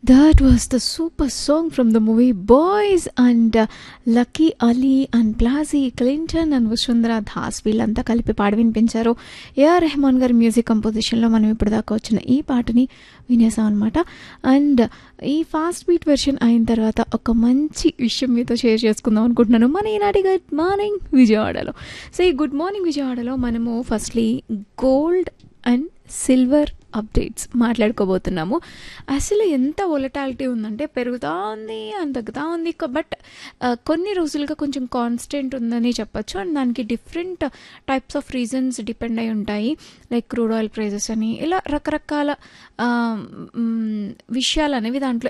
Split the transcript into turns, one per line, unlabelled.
That was the super song from the movie Boys and uh, Lucky Ali and Plazi Clinton and Vishwandra Dhas వీళ్ళంతా కలిపి పాడి వినిపించారు AR Rahman గారి music కంపోజిషన్లో మనం ఇప్పుడు దాకా వచ్చిన ఈ పాటని వినేసాం అనమాట అండ్ ఈ ఫాస్ట్ బీట్ వెర్షన్ అయిన తర్వాత ఒక మంచి విషయం మీతో షేర్ చేసుకుందాం అనుకుంటున్నాను మన ఈనాటి గుడ్ మార్నింగ్ విజయవాడలో సో ఈ గుడ్ మార్నింగ్ విజయవాడలో మనము firstly gold and silver updates మాట్లాడుకోబోతున్నాము అసలు ఎంత వొలటాలిటీ ఉందంటే పెరుగుతూ ఉంది అని తగ్గుతూ ఉంది బట్ కొన్ని రోజులుగా కొంచెం కాన్స్టెంట్ ఉందని చెప్పొచ్చు అండ్ దానికి different types of reasons depend అయి ఉంటాయి లైక్ క్రూడ్ ఆయిల్ ప్రైజెస్ అని ఇలా రకరకాల విషయాలు అనేవి దాంట్లో